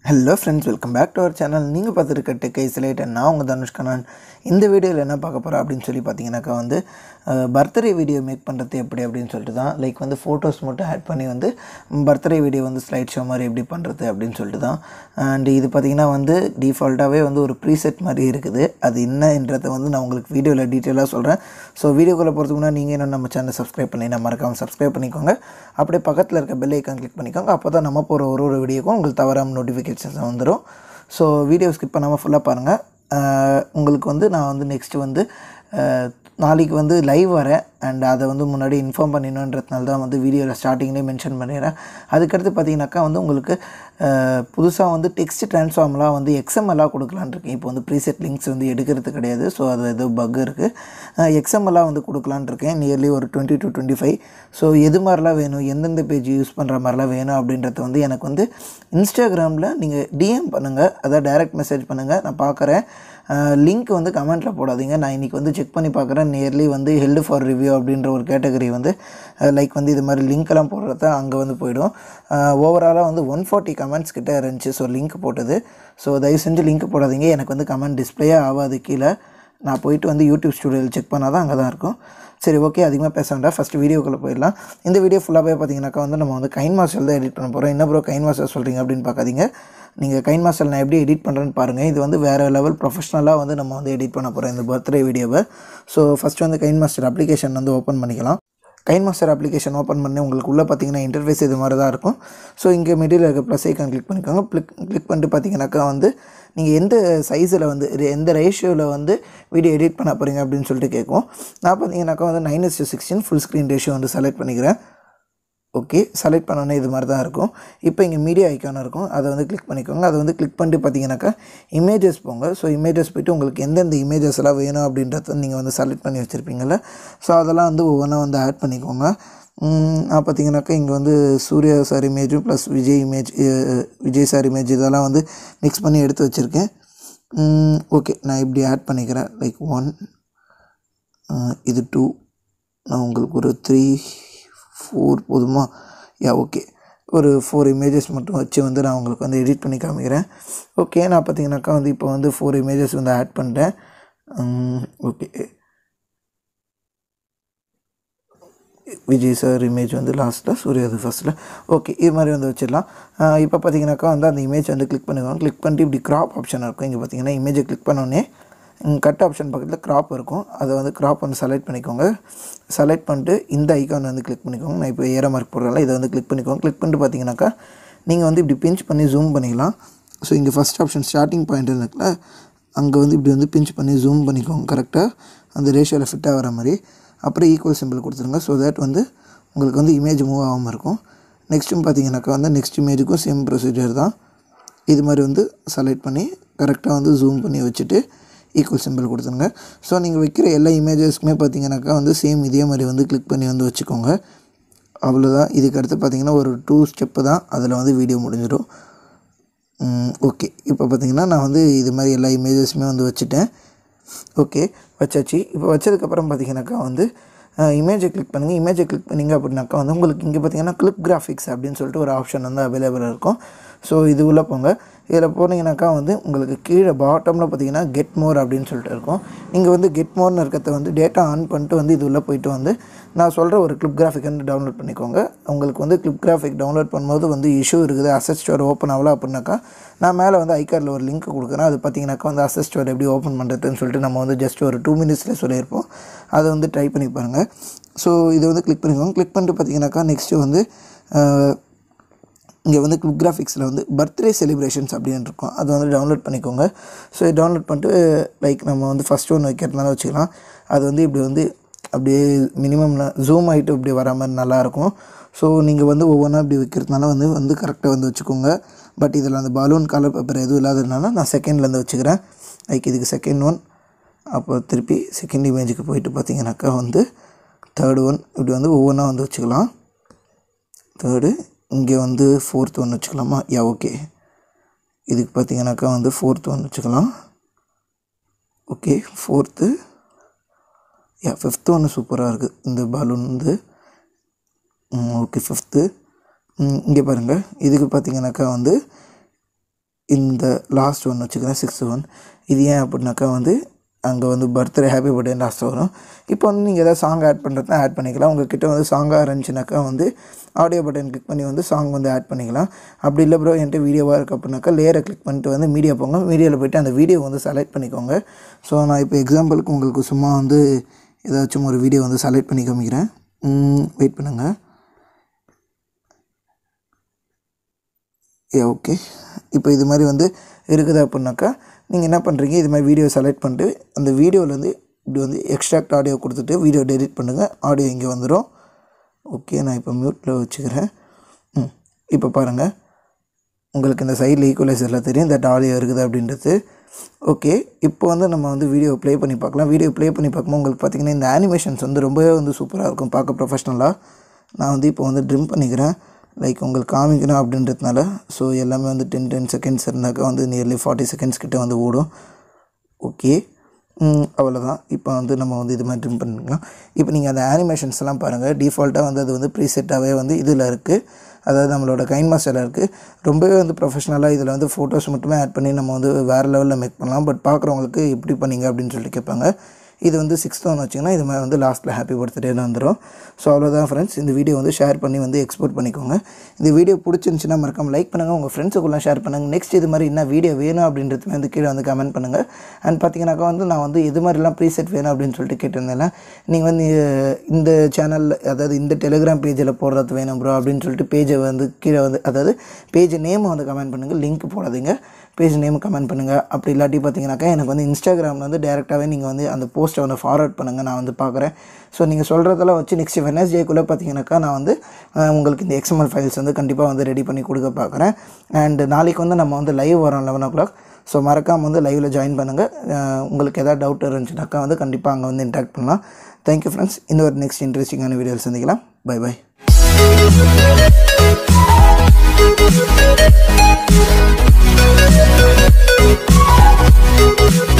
Hello friends welcome back to our channel நீங்கள் பார்த்துருக்க tech isolate நான் உங்கள் தனுஷ் கண்ணன் இந்த வீடியோவில் என்ன பார்க்க போகிறோம் அப்படின்னு சொல்லி பார்த்தீங்கன்னாக்கா வந்து பர்த்டே வீடியோ மேக் பண்ணுறது எப்படி அப்படின்னு சொல்லிட்டு தான் லைக் வந்து ஃபோட்டோஸ் மட்டும் ஆட் பண்ணி வந்து பர்த்டே வீடியோ வந்து ஸ்லைட் ஷோ மாதிரி எப்படி பண்ணுறது அப்படின்னு சொல்லிட்டு தான் அண்ட் இது பார்த்திங்கன்னா வந்து டிஃபால்ட்டாகவே வந்து ஒரு ப்ரீசெட் மாதிரி இருக்குது அது என்னன்றதை வந்து நான் உங்களுக்கு வீடியோவில் டீட்டெயிலாக சொல்கிறேன் ஸோ வீடியோக்குள்ளே போகிறதுக்கு முன்னாடி நீங்கள் இன்னும் நம்ம சேனல் சப்ஸ்கிரைப் பண்ணி நான் மறக்காமல் சப்ஸ்கிரைப் பண்ணிக்கோங்க அப்படியே பக்கத்தில் இருக்க பெல் ஐக்கான் கிளிக் பண்ணிக்கோங்க அப்போ தான் நம்ம போகிற ஒரு ஒரு வீடியோக்கும் உங்களுக்கு தவறாமல் நோட்டிஃபிகேஷன்ஸ் வந்துடும் ஸோ வீடியோ ஸ்கிப் பண்ணாமல் ஃபுல்லாக பாருங்கள் உங்களுக்கு வந்து நான் வந்து நெக்ஸ்ட்டு வந்து அஹ், நாளைக்கு வந்து லைவ் வரேன் அண்ட் அதை வந்து முன்னாடி இன்ஃபார்ம் பண்ணிடணுன்றதுனால தான் வந்து வீடியோவில் ஸ்டார்டிங்லேயே மென்ஷன் பண்ணிடுறேன் அதுக்கடுத்து பார்த்தீங்கன்னாக்கா வந்து உங்களுக்கு புதுசாக வந்து டெக்ஸ்ட் ட்ரான்ஸ்ஃபார்ம்லாம் வந்து எக்ஸ்எம்எல்லாக கொடுக்கலான்னு இருக்கேன் இப்போ வந்து ப்ரீசெட் லிங்க்ஸ் வந்து எடுக்கிறது கிடையாது ஸோ அது ஏதோ பக் இருக்குது எக்ஸ்எம்எல்லாக வந்து கொடுக்கலான்னு இருக்கேன் நியர்லி ஒரு twenty two twenty five so எது மாதிரிலாம் வேணும் எந்தெந்த பேஜ் யூஸ் பண்ணுற மாதிரிலாம் வேணும் அப்படின்றது வந்து எனக்கு வந்து இன்ஸ்டாகிராமில் நீங்கள் டிஎம் பண்ணுங்கள் அதாவது டைரக்ட் மெசேஜ் பண்ணுங்கள் நான் பார்க்குறேன் லிங்க் வந்து கமெண்ட்டில் போடாதீங்க நான் இன்றைக்கி வந்து செக் பண்ணி பார்க்குறேன் நியர்லி வந்து ஹெல்டு ஃபார் ரிவ்யூ அப்படின்ற ஒரு கேட்டகரி வந்து லைக் வந்து இது மாதிரி லிங்க்கெல்லாம் போடுறத அங்கே வந்து போயிடும் ஓவராலாக வந்து ஒன் ஃபார்ட்டி கமெண்ட்ஸ் கிட்டே இருந்துச்சு ஸோ லிங்க் போட்டது ஸோ தயவு செஞ்சு லிங்க் போடாதீங்க எனக்கு வந்து கமெண்ட் டிஸ்ப்ளேயே ஆகாது கீழே நான் போயிட்டு வந்து யூடியூப் ஸ்டுடியோவில் செக் பண்ணால் தான் அங்கே தான் இருக்கும் சரி ஓகே அதிகமாக பேச வேண்டாம் ஃபஸ்ட்டு வீடியோக்குள்ளே போயிடலாம் இந்த வீடியோ ஃபுல்லாகவே பார்த்தீங்கன்னாக்கா வந்து நம்ம வந்து கைன் மாஸ்டர் தான் எடிட் பண்ண போகிறோம் என்ன ப்ரோ கைன் மாஸ்டர் சொல்கிறீங்க அப்படின்னு பார்க்காதீங்க நீங்கள் கைன் மாஸ்டர் நான் எப்படி எடிட் பண்ணுறேன்னு பாருங்கள் இது வந்து வேறு லெவல் ப்ரொஃபஷ்னலாக வந்து நம்ம வந்து எடிட் பண்ண போகிறோம் இந்த பர்த்டே வீடியோவை ஸோ ஃபஸ்ட்டு வந்து கைன் மாஸ்டர் அப்ளிகேஷன் வந்து ஓப்பன் பண்ணிக்கலாம் கைன் மாஸ்டர் அப்ளிகேஷன் ஓப்பன் பண்ணி உங்களுக்கு உள்ளே பார்த்தீங்கன்னா இன்டர்ஃபேஸ் இது மாதிரி தான் இருக்கும் ஸோ இங்கே மிடில் இருக்க ப்ளஸ் ஐக்கான் கிளிக் பண்ணிக்கோங்க கிளிக் கிளிக் பண்ணிட்டு பார்த்தீங்கன்னாக்கா வந்து நீங்கள் எந்த சைஸில் வந்து re- எந்த ரேஷியோவில் வந்து வீடியோ எடிட் பண்ண போகிறீங்க அப்படின்னு சொல்லிட்டு கேட்கும் நான் பார்த்தீங்கன்னாக்கா வந்து nine is sixteen full screen ratio வந்து செலக்ட் பண்ணிக்கிறேன் ஓகே செலக்ட் பண்ணோன்னே இது மாதிரி தான் இருக்கும் இப்போ இங்கே மீடியா ஐக்கான் இருக்கும் அதை வந்து கிளிக் பண்ணிக்கோங்க அதை வந்து கிளிக் பண்ணிட்டு பார்த்தீங்கன்னாக்கா இமேஜஸ் போங்க ஸோ இமேஜஸ் போயிட்டு உங்களுக்கு எந்தெந்த இமேஜஸ் எல்லாம் வேணும் அப்படின்றத நீங்கள் வந்து செலக்ட் பண்ணி வச்சுருப்பீங்கள்ல ஸோ அதெல்லாம் வந்து ஒவ்வொன்றா வந்து ஆட் பண்ணிக்கோங்க ம், நான் பார்த்தீங்கன்னாக்கா இங்கே வந்து சூர்யா சார் இமேஜும் plus Vijay image Vijay sir image இதெல்லாம் வந்து மிக்ஸ் பண்ணி எடுத்து வச்சுருக்கேன் ஓகே நான் இப்படி ஆட் பண்ணிக்கிறேன் லைக் ஒன் இது டூ நான் உங்களுக்கு ஒரு த்ரீ ஃபோர் போதுமா யா ஓகே ஒரு ஃபோர் இமேஜஸ் மட்டும் வச்சு வந்து நான் உங்களுக்கு வந்து எடிட் பண்ணி காமிக்கிறேன் ஓகே நான் பார்த்தீங்கன்னாக்கா வந்து இப்போ வந்து ஃபோர் இமேஜஸ் வந்து ஆட் பண்ணிட்டேன் ஓகே விஜய் சார் இமேஜ் வந்து லாஸ்ட்டில் சூர்யாது ஃபஸ்ட்டில் ஓகே இது மாதிரி வந்து வச்சிடலாம் ஆஹ் இப்போ பார்த்தீங்கன்னாக்கா வந்து அந்த இமேஜ் வந்து கிளிக் பண்ணிக்கோங்க கிளிக் பண்ணிட்டு இப்படி கிராப் ஆப்ஷன் இருக்கும் இங்கே பார்த்தீங்கன்னா இமேஜை கிளிக் பண்ணோடனே கட் ஆப்ஷன் பக்கத்தில் கிராப் இருக்கும் அதை வந்து கிராப் வந்து செலக்ட் பண்ணிக்கோங்க செலக்ட் பண்ணிட்டு இந்த ஐக்கான் வந்து கிளிக் பண்ணிக்கோங்க நான் இப்போ ஏற மார்க் போடுறேன்ல இதை வந்து கிளிக் பண்ணிக்கோங்க கிளிக் பண்ணிட்டு பார்த்தீங்கன்னாக்கா நீங்கள் வந்து இப்படி பிஞ்ச் பண்ணி ஜூம் பண்ணிக்கலாம் ஸோ இங்கே ஃபஸ்ட் ஆப்ஷன் ஸ்டார்டிங் பாயிண்ட் இருக்குல்ல அங்கே வந்து இப்படி வந்து பிஞ்ச் பண்ணி ஜூம் பண்ணிக்கோங்க கரெக்டாக அந்த ரேஷியோவில் ஃபிட்டாக வர மாதிரி அப்புறம் ஈக்குவல் சிம்பிள் கொடுத்துருங்க ஸோ தட் வந்து உங்களுக்கு வந்து இமேஜ் மூவ் ஆகாமல் இருக்கும் நெக்ஸ்ட்டும் பார்த்தீங்கன்னாக்கா வந்து நெக்ஸ்ட் இமேஜுக்கும் சேம் ப்ரொசீஜர் தான் இது மாதிரி வந்து செலக்ட் பண்ணி கரெக்டாக வந்து ஜூம் பண்ணி வச்சுட்டு ஈக்குவல் சிம்பிள் கொடுத்துருங்க ஸோ நீங்கள் வைக்கிற எல்லா இமேஜஸ்க்குமே பார்த்தீங்கன்னாக்கா வந்து சேம் இதே மாதிரி வந்து கிளிக் பண்ணி வந்து வச்சுக்கோங்க அவ்வளோதான் இதுக்கு அடுத்து பார்த்தீங்கன்னா ஒரு டூ ஸ்டெப்பு தான் அதில் வந்து வீடியோ முடிஞ்சிடும் ஓகே இப்போ பார்த்தீங்கன்னா நான் வந்து இது மாதிரி எல்லா இமேஜஸுமே வந்து வச்சுட்டேன் ஓகே வச்சாச்சு இப்போ வச்சதுக்கப்புறம் பார்த்தீங்கன்னாக்கா வந்து இமேஜை கிளிக் பண்ணுங்கள் இமேஜை கிளிக் பண்ணிங்க அப்படின்னாக்கா வந்து உங்களுக்கு இங்கே பார்த்தீங்கன்னா கிளிக் கிராஃபிக்ஸ் அப்படின்னு சொல்லிட்டு ஒரு ஆப்ஷன் வந்து அவைலபிள் இருக்கும் ஸோ இது உள்ளே போங்க இதில் போனீங்கன்னாக்கா வந்து உங்களுக்கு கீழே பாட்டமில் பார்த்தீங்கன்னா கெட் மோர் அப்படின்னு சொல்லிட்டு இருக்கும் நீங்கள் வந்து கெட் மோர்னு இருக்கிறத வந்து டேட்டா ஆன் பண்ணிட்டு வந்து இது உள்ளே போயிட்டு வந்து நான் சொல்கிற ஒரு கிளிப் கிராஃபிக் வந்து டவுன்லோட் பண்ணிக்கோங்க உங்களுக்கு வந்து கிளிப் கிராஃபிக் டவுன்லோட் பண்ணும்போது வந்து இஷ்யூ இருக்குது அசஸ் ஸ்டோர் ஓப்பன் ஆகல அப்படின்னாக்கா நான் மேலே வந்து ஐகார்டில் ஒரு லிங்க் கொடுக்குறேன் அது பார்த்தீங்கன்னாக்கா வந்து அசஸ் ஸ்டோர் எப்படி ஓப்பன் பண்ணுறதுன்னு சொல்லிட்டு நம்ம வந்து ஜஸ்ட் ஒரு டூ மினிட்ஸில் சொல்லியிருப்போம் அதை வந்து ட்ரை பண்ணி பாருங்கள் ஸோ இதை வந்து கிளிக் பண்ணிக்கோங்க கிளிக் பண்ணிட்டு பார்த்தீங்கன்னாக்கா நெக்ஸ்ட்டு வந்து அஹ், இங்கே வந்து குவிக் கிராஃபிக்ஸில் வந்து பர்த்டே செலிப்ரேஷன்ஸ் அப்படின்னு இருக்கும் அதை வந்து டவுன்லோட் பண்ணிக்கோங்க ஸோ இது டவுன்லோட் பண்ணிட்டு லைக் நம்ம வந்து ஃபஸ்ட் ஒன்று வைக்கிறதுனால வச்சுக்கலாம் அது வந்து இப்படி வந்து அப்படியே மினிமம் ஜூம் ஆகிட்டு இப்படி வர மாதிரி நல்லாயிருக்கும் ஸோ நீங்கள் வந்து ஒவ்வொன்றா இப்படி வைக்கிறதுனால வந்து வந்து கரெக்டாக வந்து வச்சுக்கோங்க பட் இதில் அந்த பலூன் கலர் பேப்பர் எதுவும் இல்லாததுனால நான் செகண்ட்லேருந்து வச்சுக்கிறேன் லைக் இதுக்கு செகண்ட் ஒன் அப்போ திருப்பி செகண்ட் இமேஜுக்கு போயிட்டு பார்த்தீங்கன்னாக்கா வந்து தேர்ட் ஒன் இப்படி வந்து ஒவ்வொன்றா வந்து வச்சுக்கலாம் தேர்டு இங்கே வந்து ஃபோர்த் ஒன்று வச்சுக்கலாமா யா ஓகே இதுக்கு பார்த்தீங்கன்னாக்கா வந்து ஃபோர்த் ஒன்று வச்சுக்கலாம் ஓகே ஃபோர்த்து யா ஃபிஃப்த்து ஒன்று சூப்பராக இருக்குது இந்த பலூன் வந்து ஓகே ஃபிஃப்த்து இங்கே பாருங்கள் இதுக்கு பார்த்தீங்கன்னாக்கா வந்து இந்த லாஸ்ட் ஒன் வச்சுக்கிறேன் சிக்ஸ்த் ஒன் இது ஏன் அப்படின்னாக்கா வந்து அங்கே வந்து பர்த்டே ஹாப்பி பர்த்டே லாஸ்ட் வரும் இப்போ வந்து நீங்கள் எதாவது சாங் ஆட் பண்ணுறதுனா ஆட் பண்ணிக்கலாம் உங்ககிட்ட வந்து சாங்காக இருந்துச்சுனாக்கா வந்து ஆடியோ பட்டன் கிளிக் பண்ணி வந்து சாங் வந்து ஆட் பண்ணிக்கலாம் அப்படி இல்லை ப்ரோ என்கிட்ட வீடியோவாக இருக்குது அப்படின்னாக்கா லேயரை கிளிக் பண்ணிட்டு வந்து மீடியா போங்க மீடியாவில் போய்ட்டு அந்த வீடியோ வந்து செலக்ட் பண்ணிக்கோங்க ஸோ நான் இப்போ எக்ஸாம்பிளுக்கு உங்களுக்கு சும்மா வந்து ஏதாச்சும் ஒரு வீடியோ வந்து செலக்ட் பண்ணி காமிக்கிறேன் வெயிட் பண்ணுங்கள் ஏ ஓகே இப்போ இது மாதிரி வந்து இருக்குது அப்படின்னாக்கா நீங்கள் என்ன பண்ணுறீங்க இது மாதிரி வீடியோ செலக்ட் பண்ணிட்டு அந்த வீடியோவிலேருந்து இப்படி வந்து எக்ஸ்ட்ராக்ட் ஆடியோ கொடுத்துட்டு வீடியோ டெலிட் பண்ணுங்கள் ஆடியோ இங்கே வந்துடும் ஓகே நான் இப்போ மியூட்டில் வச்சுக்கிறேன் ம் இப்போ பாருங்கள் உங்களுக்கு இந்த சைடில் ஈக்குவலைசரில் தெரியும் தட் ஆடியோ இருக்குது அப்படின்றது ஓகே இப்போ வந்து நம்ம வந்து வீடியோ ப்ளே பண்ணி பார்க்கலாம் வீடியோ ப்ளே பண்ணி பார்க்கும்போது உங்களுக்கு பார்த்திங்கன்னா இந்த அனிமேஷன்ஸ் வந்து ரொம்பவே வந்து சூப்பராக இருக்கும் பார்க்க ப்ரொஃபஷ்னலாக நான் வந்து இப்போ வந்து ட்ரிம் பண்ணிக்கிறேன் லைக் உங்களுக்கு காமிக்கணும் அப்படின்றதுனால ஸோ எல்லாமே வந்து டென் டென் செகண்ட்ஸ் இருந்தாக்கா வந்து நியர்லி ஃபார்ட்டி செகண்ட்ஸ் கிட்ட வந்து ஓடும் ஓகே அவ்வளோதான் இப்போ வந்து நம்ம வந்து இது மாதிரி ட்ரிம் பண்ணிக்கலாம் இப்போ நீங்கள் அந்த அனிமேஷன்ஸ் எல்லாம் பாருங்கள் டிஃபால்ட்டாக வந்து அது வந்து ப்ரீசெட்டாகவே வந்து இதில் இருக்குது அதாவது நம்மளோட கைன் மாஸ்டரில் இருக்குது ரொம்பவே வந்து ப்ரொஃபஷ்னலாக இதில் வந்து ஃபோட்டோஸ் மட்டுமே ஆட் பண்ணி நம்ம வந்து வேறு லெவலில் மேக் பண்ணலாம் பட் பார்க்குறவங்களுக்கு எப்படி பண்ணீங்க அப்படின்னு சொல்லிட்டு கேட்பாங்க இது வந்து சிக்ஸ்த் ஒன் வச்சிங்கன்னா இது மாதிரி வந்து லாஸ்ட்டில் ஹாப்பி பர்த்டேன்னு வந்துடும் ஸோ அவ்வளோதான் ஃப்ரெண்ட்ஸ் இந்த வீடியோ வந்து ஷேர் பண்ணி வந்து எக்ஸ்போர்ட் பண்ணிக்கோங்க இந்த வீடியோ பிடிச்சிருந்துச்சின்னா மறக்காம லைக் பண்ணுங்கள் உங்கள் ஃப்ரெண்ட்ஸுக்குள்ளே ஷேர் பண்ணுங்கள் நெக்ஸ்ட் இது மாதிரி என்ன வீடியோ வேணும் அப்படின்றதுமே வந்து கீழே வந்து கமெண்ட் பண்ணுங்கள் அண்ட் பார்த்தீங்கன்னாக்கா வந்து நான் வந்து இது மாதிரிலாம் ப்ரீசெட் வேணும் அப்படின்னு சொல்லிட்டு கேட்டிருந்தேன் நீங்கள் வந்து இந்த சேனலில் அதாவது இந்த டெலிகிராம் பேஜில் போடுறது வேணும் ப்ரோ அப்படின்னு சொல்லிட்டு பேஜை வந்து கீழே வந்து அதாவது பேஜ் நேமை வந்து கமெண்ட் பண்ணுங்கள் லிங்க் போடாதீங்க பேஜ் நேம் கமெண்ட் பண்ணுங்கள் அப்படி இல்லாட்டி பார்த்தீங்கன்னாக்கா எனக்கு வந்து இன்ஸ்டாகிராமில் வந்து டேரெக்டாகவே நீங்கள் வந்து அந்த போஸ்ட்டை வந்து ஃபார்வர்ட் பண்ணுங்கள் நான் வந்து பார்க்குறேன் ஸோ நீங்கள் சொல்கிறதெல்லாம் வச்சு நெக்ஸ்ட் வெனஸ்டேக்குள்ளே பார்த்தீங்கன்னாக்கா நான் வந்து அஹ், உங்களுக்கு இந்த எக்ஸ்எம்எல் ஃபைல்ஸ் வந்து கண்டிப்பாக வந்து ரெடி பண்ணி கொடுக்க பார்க்குறேன் அண்ட் நாளைக்கு வந்து நம்ம வந்து லைவ் வரோம் லெவன் ஓ கிளாக் ஸோ மறக்காமல் வந்து லைவில் ஜாயின் பண்ணுங்கள் அஹ், உங்களுக்கு எதாவது டவுட் இருந்துச்சுனாக்கா வந்து கண்டிப்பாக அங்கே வந்து இன்ட்ராக்ட் பண்ணலாம் தேங்க்யூ ஃப்ரெண்ட்ஸ் இந்த ஒரு நெக்ஸ்ட் இன்ட்ரெஸ்டிங்கான வீடியோவில் சந்திக்கலாம் பை பை Thank you.